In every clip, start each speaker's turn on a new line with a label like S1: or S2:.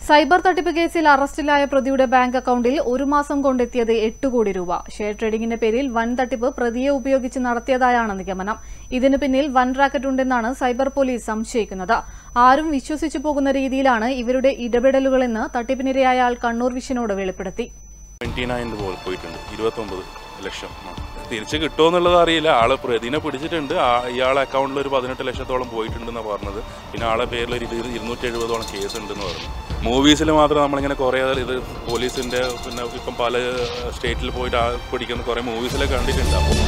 S1: Cyber തട്ടിപ്പ് കേസിൽ അറസ്റ്റിലായ പ്രതിയുടെ ബാങ്ക് അക്കൗണ്ടിൽ ഒരു മാസം കൊണ്ടെത്തിയത് എട്ട് കോടി രൂപ ഷെയർ ട്രേഡിംഗിന്റെ പേരിൽ വൻ തട്ടിപ്പ് പ്രതിയെ ഉപയോഗിച്ച് നടത്തിയതായാണ് നിഗമനം ഇതിന് പിന്നിൽ വൻ റാക്കറ്റ് ഉണ്ടെന്നാണ് സൈബർ പോലീസ് സംശയിക്കുന്നത് ആരും വിശ്വസിച്ചു പോകുന്ന രീതിയിലാണ് ഇവരുടെ ഇടപെടലുകളെന്ന് തട്ടിപ്പിനിരയായ ആൾ കണ്ണൂർ വിഷനോട് വെളിപ്പെടുത്തി
S2: ട്വൻറ്റി നയൻ പോലെ പോയിട്ടുണ്ട് ഇരുപത്തൊമ്പത് ലക്ഷം ആ. തിരിച്ച് കിട്ടുമോ എന്നുള്ളത് അറിയില്ല ആള് പ്രതിനെ പിടിച്ചിട്ടുണ്ട് ആ- ഇയാളെ അക്കൗണ്ടിൽ ഒരു പതിനെട്ട് ലക്ഷത്തോളം പോയിട്ടുണ്ടെന്നാണ് പറഞ്ഞത് പിന്നെ ആളെ പേരിൽ ഒരു ഇരു- ഇരുന്നൂറ്റി എഴുപതോളം കേസ് ഉണ്ടെന്ന് പറഞ്ഞു മൂവീസിൽ മാത്രം നമ്മളിങ്ങനെ കുറേ ഇത് പോലീസിൻ്റെ പിന്നെ ഇപ്പം പല സ്റ്റേറ്റിൽ പോയിട്ട് ആ പിടിക്കുന്ന കുറേ മൂവീസിലൊക്കെ കണ്ടിട്ടുണ്ട് അപ്പോൾ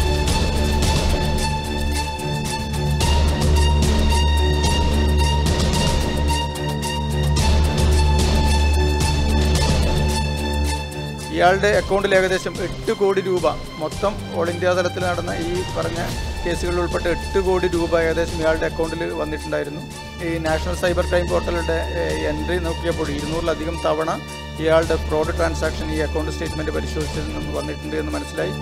S3: ഇയാളുടെ അക്കൗണ്ടിൽ ഏകദേശം എട്ട് കോടി രൂപ മൊത്തം ഓൾ ഇന്ത്യ തലത്തിൽ നടന്ന ഈ പറഞ്ഞ കേസുകളിൽ ഉൾപ്പെട്ട എട്ട് കോടി രൂപ ഏകദേശം ഇയാളുടെ അക്കൗണ്ടിൽ വന്നിട്ടുണ്ടായിരുന്നു ഈ നാഷണൽ സൈബർ ക്രൈം പോർട്ടലുടെ എൻട്രി നോക്കിയപ്പോൾ ഇരുന്നൂറിലധികം തവണ ഇയാളുടെ ഫ്രോഡ് ട്രാൻസാക്ഷൻ ഈ അക്കൗണ്ട് സ്റ്റേറ്റ്മെൻറ്റ് പരിശോധിച്ചതിൽ നിന്ന് വന്നിട്ടുണ്ട് എന്ന് മനസ്സിലായി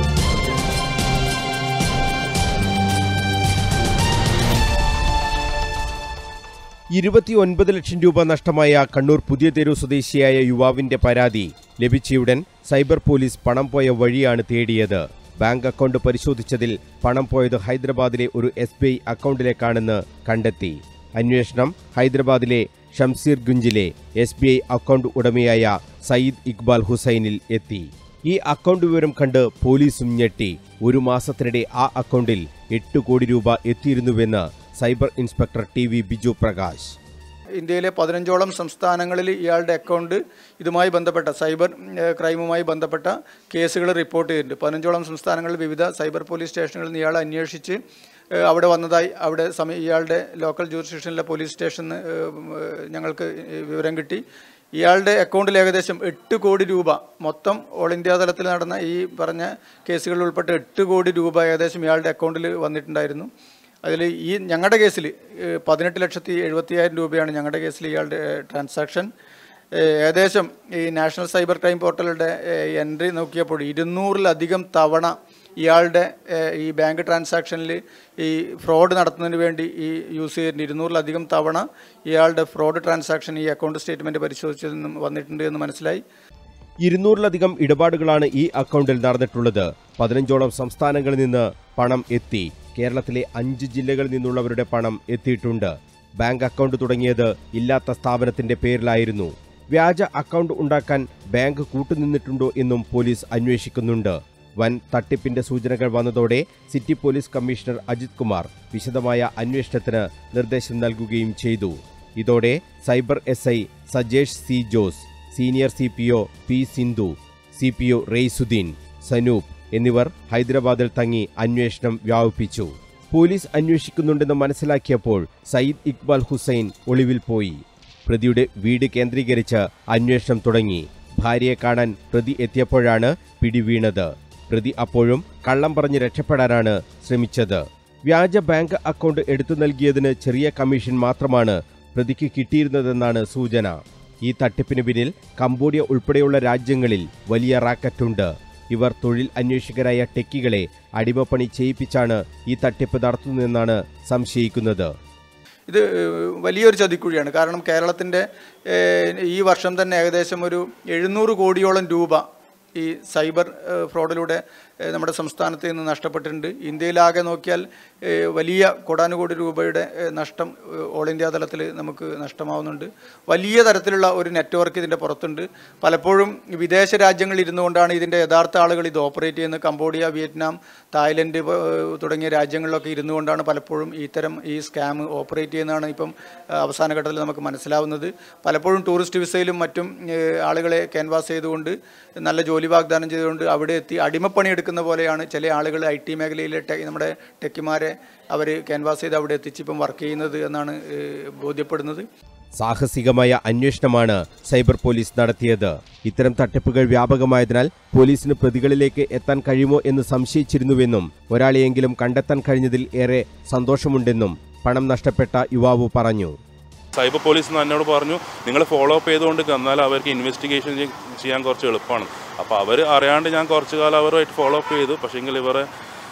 S4: ഇരുപത്തിയൊൻപത് ലക്ഷം രൂപ നഷ്ടമായ കണ്ണൂർ പുതിയ തെരു സ്വദേശിയായ യുവാവിന്റെ പരാതി ലഭിച്ചയുടൻ സൈബർ പോലീസ് പണം പോയ വഴിയാണ് തേടിയത് ബാങ്ക് അക്കൗണ്ട് പരിശോധിച്ചതിൽ പണം പോയത് ഹൈദരാബാദിലെ ഒരു എസ് ബി ഐ അക്കൗണ്ടിലേക്കാണെന്ന് കണ്ടെത്തി അന്വേഷണം ഹൈദരാബാദിലെ ഷംസീർ ഗുഞ്ചിലെ എസ് ബി ഐ അക്കൗണ്ട് ഉടമയായ സയ്യിദ് ഇക്ബാൽ ഹുസൈനിൽ എത്തി ഈ അക്കൗണ്ട് വിവരം കണ്ട് പോലീസും ഞെട്ടി ഒരു മാസത്തിനിടെ ആ അക്കൗണ്ടിൽ എട്ട് കോടി രൂപ എത്തിയിരുന്നുവെന്ന് cyber inspector T V Biju Prakash
S3: ഇന്ത്യയിലെ പതിനഞ്ചോളം സംസ്ഥാനങ്ങളിൽ ഇയാളുടെ അക്കൗണ്ട് ഇതുമായി ബന്ധപ്പെട്ട സൈബർ ഏഹ്, ക്രൈമുമായി ബന്ധപ്പെട്ട കേസുകൾ റിപ്പോർട്ട് ചെയ്തിട്ടുണ്ട് പതിനഞ്ചോളം സംസ്ഥാനങ്ങളിൽ വിവിധ സൈബർ പോലീസ് സ്റ്റേഷനുകളിൽ നിന്ന് ഇയാളെ അന്വേഷിച്ച് ഏഹ്, അവിടെ വന്നതായി അവിടെ സമയ ഇയാളുടെ ലോക്കൽ ജൂറിസ്ഡിക്ഷനിലെ പോലീസ് സ്റ്റേഷനിൽ ഞങ്ങൾക്ക് വിവരം കിട്ടി ഇയാളുടെ അക്കൗണ്ടിൽ ഏകദേശം എട്ട് കോടി രൂപ മൊത്തം ഓൾ ഇന്ത്യ തലത്തിൽ നടന്ന ഈ പറഞ്ഞ കേസുകളിൽ ഉൾപ്പെട്ട എട്ട് കോടി രൂപ ഏകദേശം ഇയാളുടെ അക്കൗണ്ടിൽ വന്നിട്ടുണ്ടായിരുന്നു അതിൽ ഈ ഞങ്ങളുടെ കേസിൽ പതിനെട്ട് ലക്ഷത്തി എഴുപത്തിയായിരം രൂപയാണ് ഞങ്ങളുടെ കേസിൽ ഇയാളുടെ ഏഹ്, ട്രാൻസാക്ഷൻ ഏഹ്, ഏകദേശം ഈ നാഷണൽ സൈബർ ക്രൈം പോർട്ടലുടെ ഏഹ്, എൻട്രി നോക്കിയപ്പോൾ ഇരുന്നൂറിലധികം തവണ ഇയാളുടെ ഏഹ്, ഈ ബാങ്ക് ട്രാൻസാക്ഷനിൽ ഈ ഫ്രോഡ് നടത്തുന്നതിന് വേണ്ടി ഈ യൂസ് ചെയ്തിട്ടുണ്ട് ഇരുന്നൂറിലധികം തവണ ഇയാളുടെ ഫ്രോഡ് ട്രാൻസാക്ഷൻ ഈ അക്കൗണ്ട് സ്റ്റേറ്റ്മെൻറ്റ് പരിശോധിച്ചതിൽ നിന്നും വന്നിട്ടുണ്ട് എന്ന് മനസ്സിലായി
S4: ഇരുന്നൂറിലധികം ഇടപാടുകളാണ് ഈ അക്കൗണ്ടിൽ നടന്നിട്ടുള്ളത് പതിനഞ്ചോളം സംസ്ഥാനങ്ങളിൽ നിന്ന് പണം എത്തി കേരളത്തിലെ അഞ്ച് ജില്ലകളിൽ നിന്നുള്ളവരുടെ പണം എത്തിയിട്ടുണ്ട് ബാങ്ക് അക്കൗണ്ട് തുടങ്ങിയത് ഇല്ലാത്ത സ്ഥാപനത്തിന്റെ പേരിലായിരുന്നു വ്യാജ അക്കൗണ്ട് ഉണ്ടാക്കാൻ ബാങ്ക് കൂട്ടുനിന്നിട്ടുണ്ടോ എന്നും പോലീസ് അന്വേഷിക്കുന്നുണ്ട് വൻ തട്ടിപ്പിന്റെ സൂചനകൾ വന്നതോടെ city police commissioner Ajith Kumar വിശദമായ അന്വേഷണത്തിന് നിർദ്ദേശം നൽകുകയും ചെയ്തു ഇതോടെ cyber S I Sajesh C Jose senior C P O P Sindhu C P O Raisuddin Sanoop എന്നിവർ ഹൈദരാബാദിൽ തങ്ങി അന്വേഷണം വ്യാപിപ്പിച്ചു പോലീസ് അന്വേഷിക്കുന്നുണ്ടെന്ന് മനസ്സിലാക്കിയപ്പോൾ സയ്യിദ് ഇക്ബാൽ ഹുസൈൻ ഒളിവിൽ പോയി പ്രതിയുടെ വീട് കേന്ദ്രീകരിച്ച് അന്വേഷണം തുടങ്ങി ഭാര്യയെ കാണാൻ പ്രതി എത്തിയപ്പോഴാണ് പിടിവീണത് പ്രതി അപ്പോഴും കള്ളം പറഞ്ഞ് രക്ഷപ്പെടാനാണ് ശ്രമിച്ചത് വ്യാജ ബാങ്ക് അക്കൗണ്ട് എടുത്തു നൽകിയതിന് ചെറിയ കമ്മീഷൻ മാത്രമാണ് പ്രതിക്ക് കിട്ടിയിരുന്നതെന്നാണ് സൂചന ഈ തട്ടിപ്പിന് പിന്നിൽ കംബോഡിയ ഉൾപ്പെടെയുള്ള രാജ്യങ്ങളിൽ വലിയ റാക്കറ്റുണ്ട് ഇവർ തൊഴിൽ അന്വേഷകരായ ടെക്കികളെ അടിമപ്പണി ചെയ്യിപ്പിച്ചാണ് ഈ തട്ടിപ്പ് നടത്തുന്നതെന്നാണ് സംശയിക്കുന്നത്
S3: ഇത് ഏഹ്, വലിയൊരു ചതിക്കുഴിയാണ് കാരണം കേരളത്തിൻ്റെ ഏഹ്, ഈ വർഷം തന്നെ ഏകദേശം ഒരു എഴുന്നൂറ് കോടിയോളം രൂപ ഈ സൈബർ ഏഹ്, ഫ്രോഡിലൂടെ ഏഹ്, നമ്മുടെ സംസ്ഥാനത്ത് നിന്ന് നഷ്ടപ്പെട്ടിട്ടുണ്ട് ഇന്ത്യയിലാകെ നോക്കിയാൽ ഏഹ്, വലിയ കോടാനുകോടി രൂപയുടെ ഏഹ്, നഷ്ടം ഏഹ്, ഓൾ ഇന്ത്യ തലത്തിൽ നമുക്ക് നഷ്ടമാവുന്നുണ്ട് വലിയ തരത്തിലുള്ള ഒരു നെറ്റ്വർക്ക് ഇതിൻ്റെ പുറത്തുണ്ട് പലപ്പോഴും വിദേശ രാജ്യങ്ങളിൽ ഇരുന്നുകൊണ്ടാണ് ഇതിൻ്റെ യഥാർത്ഥ ആളുകൾ ഇത് ഓപ്പറേറ്റ് ചെയ്യുന്നത് കംബോഡിയ വിയറ്റ്നാം തായ്ലൻഡ് ഏഹ്, തുടങ്ങിയ രാജ്യങ്ങളിലൊക്കെ ഇരുന്നുകൊണ്ടാണ് പലപ്പോഴും ഇത്തരം ഈ സ്കാം ഓപ്പറേറ്റ് ചെയ്യുന്നതാണ് ഇപ്പം ഏഹ്, അവസാന ഘട്ടത്തിൽ നമുക്ക് മനസ്സിലാവുന്നത് പലപ്പോഴും ടൂറിസ്റ്റ് വിസയിലും മറ്റും ഏഹ്, ആളുകളെ ക്യാൻവാസ് ചെയ്തുകൊണ്ട് നല്ല ജോലി വാഗ്ദാനം ചെയ്തുകൊണ്ട് അവിടെ എത്തി അടിമപ്പണി എടുക്കുന്ന പോലെയാണ് ചില ആളുകൾ ഐ ടി മേഖലയിലെ ടെ നമ്മുടെ ടെക്കിമാരെ അവർ ക്യാൻവാസ് ചെയ്ത് അവിടെ എത്തിച്ച് ഇപ്പം വർക്ക് ചെയ്യുന്നത് എന്നാണ് ഏഹ്, ബോധ്യപ്പെടുന്നത്
S4: സാഹസികമായ അന്വേഷണമാണ് സൈബർ പോലീസ് നടത്തിയത് ഇത്തരം തട്ടിപ്പുകൾ വ്യാപകമായതിനാൽ പോലീസിന് പ്രതികളിലേക്ക് എത്താൻ കഴിയുമോ എന്ന് സംശയിച്ചിരുന്നുവെന്നും ഒരാളെയെങ്കിലും കണ്ടെത്താൻ കഴിഞ്ഞതിൽ ഏറെ സന്തോഷമുണ്ടെന്നും പണം നഷ്ടപ്പെട്ട യുവാവ് പറഞ്ഞു
S2: സൈബർ പോലീസ് എന്നോട് പറഞ്ഞു നിങ്ങൾ ഫോളോ അപ്പ് ചെയ്തുകൊണ്ട് എന്നാൽ അവർക്ക് ഇൻവെസ്റ്റിഗേഷൻ ചെയ്യാൻ കുറച്ച് എളുപ്പമാണ് അപ്പോൾ അവർ അറിയാണ്ട് ഞാൻ കുറച്ച് കാലം അവരുമായിട്ട് ഫോളോ അപ്പ് ചെയ്തു പക്ഷേങ്കിൽ ഇവരെ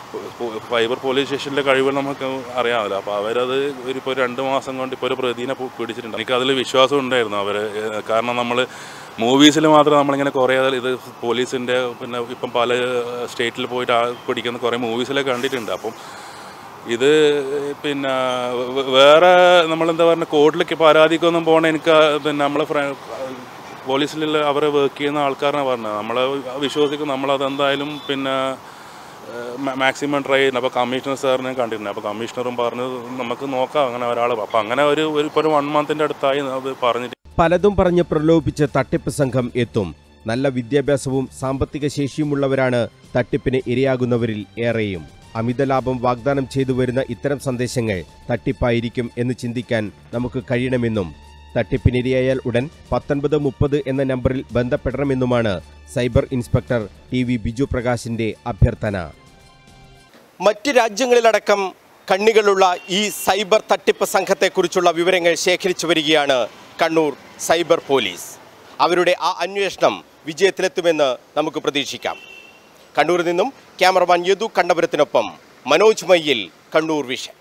S2: ഫൈബർ പോലീസ് സ്റ്റേഷനിലെ കഴിവുകൾ നമുക്ക് അറിയാമല്ലോ അപ്പോൾ അവരത് ഒരു ഇപ്പോൾ രണ്ട് മാസം കൊണ്ട് ഇപ്പോൾ ഒരു പ്രതിനെ പു- പിടിച്ചിട്ടുണ്ട് എനിക്ക് അതിൽ വിശ്വാസം ഉണ്ടായിരുന്നു അവർ കാരണം നമ്മൾ മൂവീസിൽ മാത്രം നമ്മളിങ്ങനെ കുറേ ഇത് പോലീസിൻ്റെ പിന്നെ ഇപ്പം പല സ്റ്റേറ്റിൽ പോയിട്ട് ആ പിടിക്കുന്ന കുറേ മൂവീസിലൊക്കെ കണ്ടിട്ടുണ്ട് അപ്പം ഇത് പിന്നെ വേ- വേറെ നമ്മളെന്താ പറയുക കോർട്ടിലേക്ക് പരാതിക്കൊന്നും പോകണ എനിക്ക് ആ പിന്നെ നമ്മളെ ഫ്ര പോലീസിലുള്ള അവരെ വർക്ക് ചെയ്യുന്ന ആൾക്കാരാണ് പറഞ്ഞത് നമ്മളെ വിശ്വസിക്കും നമ്മളതെന്തായാലും പിന്നെ മാക്സിമം ട്രൈ ചെയ്യുന്നു അപ്പോൾ കമ്മീഷണർ സാറിനെ കണ്ടിട്ടുണ്ട് അപ്പോൾ കമ്മീഷണറും പറഞ്ഞത് നമുക്ക് നോക്കാം അങ്ങനെ ഒരാൾ അപ്പോൾ അങ്ങനെ ഒരു ഒരു ഇപ്പോൾ ഒരു വൺ മന്തിൻ്റെ അടുത്തായി അത് പറഞ്ഞിട്ട്
S4: പലതും പറഞ്ഞ് പ്രലോഭിച്ച് തട്ടിപ്പ് സംഘം എത്തും നല്ല വിദ്യാഭ്യാസവും സാമ്പത്തിക ശേഷിയുമുള്ളവരാണ് തട്ടിപ്പിന് ഇരയാകുന്നവരിൽ ഏറെയും അമിത ലാഭം വാഗ്ദാനം ചെയ്തു വരുന്ന ഇത്തരം സന്ദേശങ്ങൾ തട്ടിപ്പായിരിക്കും എന്ന് ചിന്തിക്കാൻ നമുക്ക് കഴിയണമെന്നും തട്ടിപ്പിനിരയായാൽ ഉടൻ പത്തൊൻപത് മുപ്പത് എന്ന നമ്പറിൽ ബന്ധപ്പെടണമെന്നുമാണ് cyber inspector T V Biju പ്രകാശിന്റെ അഭ്യർത്ഥന
S5: മറ്റ് രാജ്യങ്ങളിലടക്കം കണ്ണികളുള്ള ഈ സൈബർ തട്ടിപ്പ് സംഘത്തെക്കുറിച്ചുള്ള വിവരങ്ങൾ ശേഖരിച്ചു വരികയാണ് കണ്ണൂർ സൈബർ പോലീസ് അവരുടെ ആ അന്വേഷണം വിജയത്തിലെത്തുമെന്ന് നമുക്ക് പ്രതീക്ഷിക്കാം കണ്ണൂരിൽ നിന്നും ക്യാമറമാൻ യദു കണ്ണപുരത്തിനൊപ്പം മനോജ് മയ്യിൽ കണ്ണൂർ വിഷൻ